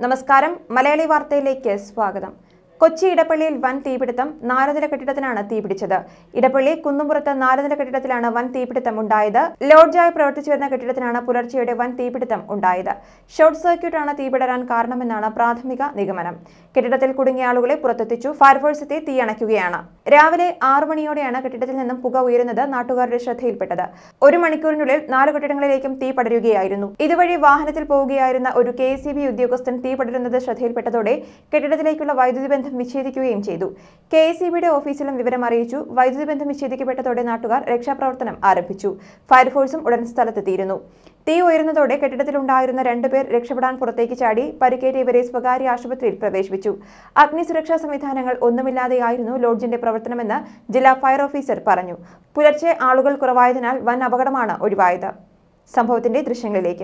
നമസ്കാരം മലയാളി വാർത്തയിലേക്ക് സ്വാഗതം കൊച്ചി ഇടപ്പള്ളിയിൽ വൻ തീപിടുത്തം നാലുനില കെട്ടിടത്തിനാണ് തീപിടിച്ചത് ഇടപ്പള്ളി കുന്നുംപുറത്ത് നാലുനില കെട്ടിടത്തിലാണ് വൻ തീപിടുത്തം ഉണ്ടായത് ലോഡ്ജായി പ്രവർത്തിച്ചു വരുന്ന കെട്ടിടത്തിനാണ് പുലർച്ചെയുടെ വൻ തീപിടുത്തം ഉണ്ടായത് ഷോർട്ട് സർക്യൂട്ടാണ് തീപിടരാൻ കാരണമെന്നാണ് പ്രാഥമിക നിഗമനം കെട്ടിടത്തിൽ കുടുങ്ങിയ ആളുകളെ പുറത്തെത്തിച്ചു ഫയർഫോഴ്സ് എത്തി തീയണയ്ക്കുകയാണ് രാവിലെ ആറു മണിയോടെയാണ് കെട്ടിടത്തിൽ നിന്നും പുക ഉയരുന്നത് നാട്ടുകാരുടെ ശ്രദ്ധയിൽപ്പെട്ടത് ഒരു മണിക്കൂറിനുള്ളിൽ നാല് കെട്ടിടങ്ങളിലേക്കും തീ പടരുകയായിരുന്നു ഇതുവഴി വാഹനത്തിൽ പോവുകയായിരുന്ന ഒരു കെ എസ് ഉദ്യോഗസ്ഥൻ തീ പടരുന്നത് ശ്രദ്ധയിൽപ്പെട്ടതോടെ കെട്ടിടത്തിലേക്കുള്ള വൈദ്യുതി ബന്ധം വിച്ഛേദിക്കുകയും ചെയ്തു കെ എസ് ഓഫീസിലും വിവരം അറിയിച്ചു വൈദ്യുതി ബന്ധം വിച്ഛേദിക്കപ്പെട്ടതോടെ നാട്ടുകാർ രക്ഷാപ്രവർത്തനം ആരംഭിച്ചു ഫയർഫോഴ്സും ഉടൻ സ്ഥലത്തെത്തിയിരുന്നു തീ ഉയർന്നതോടെ കെട്ടിടത്തിലുണ്ടായിരുന്ന രണ്ടുപേർ രക്ഷപ്പെടാൻ പുറത്തേക്ക് ചാടി പരിക്കേറ്റ ഇവരെ സ്വകാര്യ ആശുപത്രിയിൽ പ്രവേശിപ്പിച്ചു അഗ്നിസുരക്ഷാ സംവിധാനങ്ങൾ ഒന്നുമില്ലാതെയായിരുന്നു ലോഡ്ജിന്റെ പ്രവർത്തനമെന്ന് ജില്ലാ ഫയർ ഓഫീസർ പറഞ്ഞു പുലർച്ചെ ആളുകൾ കുറവായതിനാൽ വൻ അപകടമാണ് ഒഴിവായത് സംഭവത്തിന്റെ ദൃശ്യങ്ങളിലേക്ക്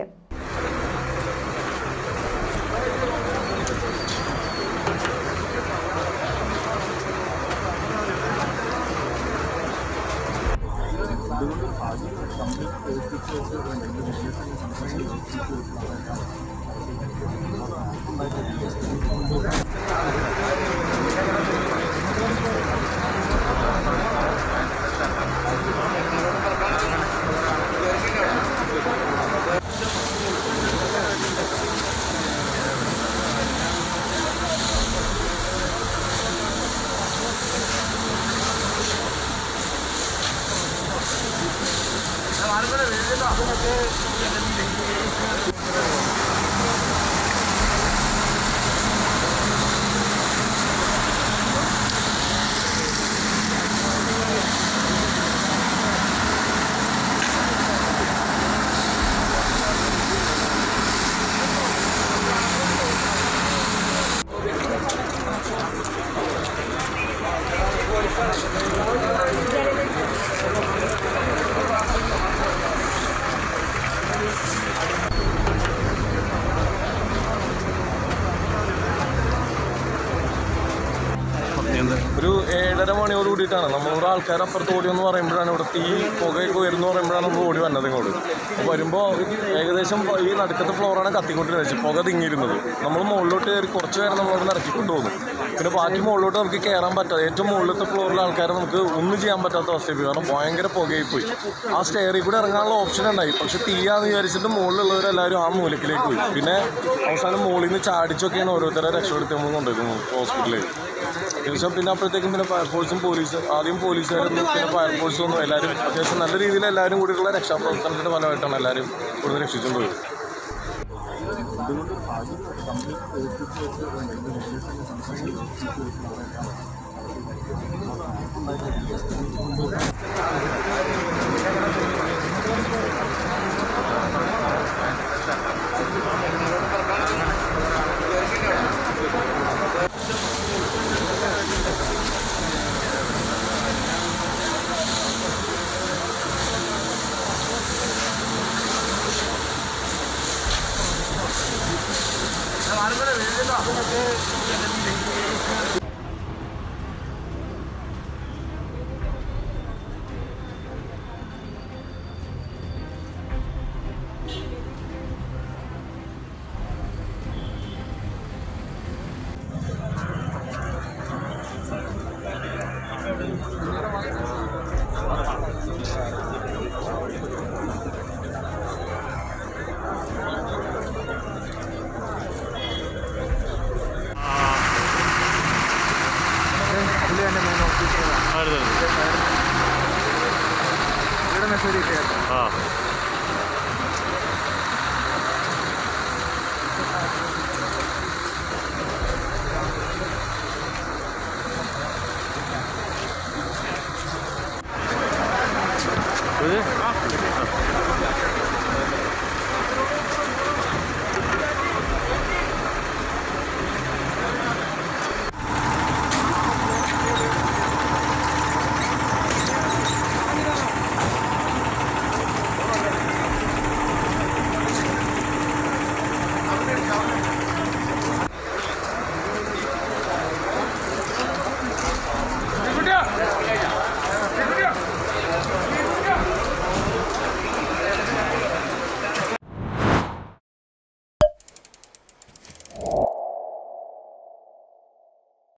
ഒരു ഏഴര മണിയോട് കൂടിയിട്ടാണ് നമ്മളോട് ആൾക്കാർ അപ്പുറത്ത് ഓടി എന്ന് പറയുമ്പോഴാണ് ഇവിടെ തീ പുകയൊക്കെ ഉയർന്നു പറയുമ്പോഴാണ് നമ്മൾ ഓടി വന്നത് ഇങ്ങോട്ട് അപ്പോൾ വരുമ്പോൾ ഏകദേശം ഈ നടുക്കത്തെ ഫ്ലോറാണ് കത്തിക്കൊണ്ടിരുന്നത് പുക തിങ്ങിയിരുന്നത് നമ്മൾ മുകളിലോട്ട് കയറി കുറച്ച് നേരം നമ്മളവിടെ ഇറക്കിക്കൊണ്ട് പോകുന്നു പിന്നെ ബാക്കി മുകളിലോട്ട് നമുക്ക് കയറാൻ പറ്റാതെ ഏറ്റവും മുകളിലത്തെ ഫ്ലോറിലെ ആൾക്കാരെ നമുക്ക് ഒന്നും ചെയ്യാൻ പറ്റാത്ത അവസ്ഥയായി പോയി കാരണം ഭയങ്കര പുകയായി പോയി ആ സ്റ്റെയറിൽ കൂടെ ഇറങ്ങാനുള്ള ഓപ്ഷൻ ഉണ്ടായി പക്ഷെ തീയാന്ന് വിചാരിച്ചിട്ട് മുകളിലുള്ളവരെല്ലാവരും ആ മൂലക്കിലേക്ക് പോയി പിന്നെ അവസാനം മുകളിൽ നിന്ന് ചാടിച്ചൊക്കെയാണ് ഓരോരുത്തരെ രക്ഷപ്പെടുത്തി നമ്മൾ കൊണ്ടുവരുന്നത് ഹോസ്പിറ്റലിലേക്ക് ഏകദേശം പിന്നെ അപ്പോഴത്തേക്കും പിന്നെ ഫയർഫോഴ്സും പോലീസ് ആദ്യം പോലീസുകാരും പിന്നെ ഫയർഫോഴ്സും ഒന്നും എല്ലാവരും അത്യാവശ്യം നല്ല രീതിയിൽ എല്ലാവരും കൂടിയുള്ള രക്ഷാപ്രവർത്തനത്തിൻ്റെ ഫലമായിട്ടാണ് എല്ലാവരും ഇവിടുന്ന് രക്ഷിച്ചുകൊണ്ട് പോയത് ആ